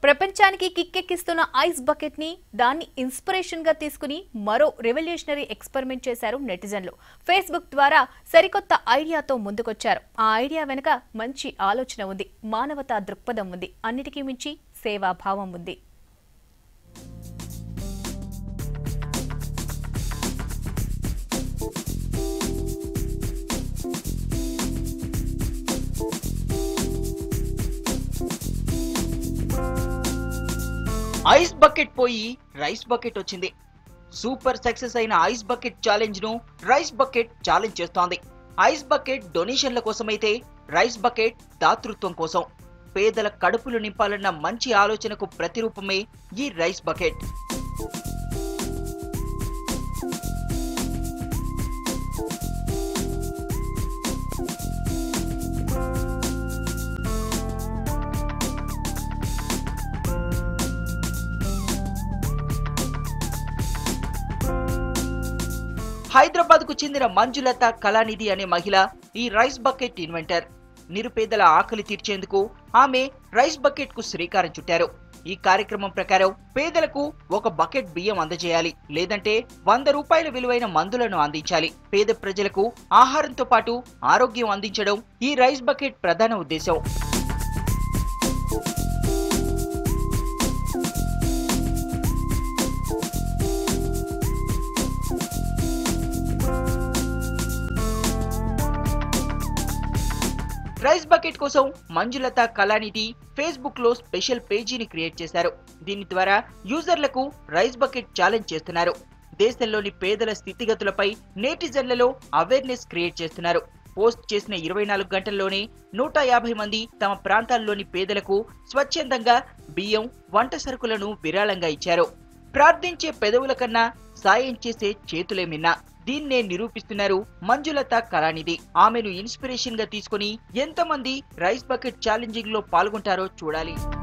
ప్రపంచానికి కిక్కెక్కిస్తున్న ice bucket ని దాన్ని ఇన్స్పిరేషన్ గా తీసుకుని మరో రెవల్యూషనరీ ఎక్స్పెరిమెంట్ చేశారు నెటిజన్లు ఫేస్బుక్ ద్వారా సరికొత్త ఐడియాతో ముందుకొచ్చారు ఆ ఐడియా వెనుక మంచి ఆలోచన ఉంది మానవతా దృక్పథం ఉంది అన్నిటికీ మించి సేవాభావం ఉంది ఐస్ బకెట్ పోయి రైస్ బకెట్ వచ్చింది సూపర్ సక్సెస్ అయిన ఐస్ బకెట్ ఛాలెంజ్ ను రైస్ బకెట్ ఛాలెంజ్ చేస్తోంది ఐస్ బకెట్ డొనేషన్ల కోసమైతే రైస్ బకెట్ దాతృత్వం కోసం పేదల కడుపులు నింపాలన్న మంచి ఆలోచనకు ప్రతిరూపమే ఈ రైస్ బకెట్ హైదరాబాద్ కు చెందిన మంజులత కళానిధి అనే మహిళ ఈ రైస్ బకెట్ ఇన్వెంటర్ నిరుపేదల ఆకలి తీర్చేందుకు ఆమె రైస్ బకెట్ కు శ్రీకారం చుట్టారు ఈ కార్యక్రమం ప్రకారం పేదలకు ఒక బకెట్ బియ్యం అందజేయాలి లేదంటే వంద రూపాయల విలువైన మందులను అందించాలి పేద ప్రజలకు ఆహారంతో పాటు ఆరోగ్యం అందించడం ఈ రైస్ బకెట్ ప్రధాన ఉద్దేశం రైస్ బకెట్ కోసం మంజులత కళానిధి ఫేస్బుక్ లో స్పెషల్ పేజీని క్రియేట్ చేశారు దీని ద్వారా యూజర్లకు రైస్ బకెట్ ఛాలెంజ్ చేస్తున్నారు దేశంలోని పేదల స్థితిగతులపై నేటిజన్లలో అవేర్నెస్ క్రియేట్ చేస్తున్నారు పోస్ట్ చేసిన ఇరవై నాలుగు గంటల్లోనే నూట యాభై మంది తమ ప్రాంతాల్లోని పేదలకు స్వచ్ఛందంగా బియ్యం వంట సరుకులను విరాళంగా ఇచ్చారు ప్రార్థించే పెదవుల కన్నా సాయం చేసే చేతులే మిన్నా దీన్నే నిరూపిస్తున్నారు మంజులత కళానిధి ఆమెను ఇన్స్పిరేషన్ గా తీసుకుని ఎంతమంది రైస్ బకెట్ ఛాలెంజింగ్ లో పాల్గొంటారో చూడాలి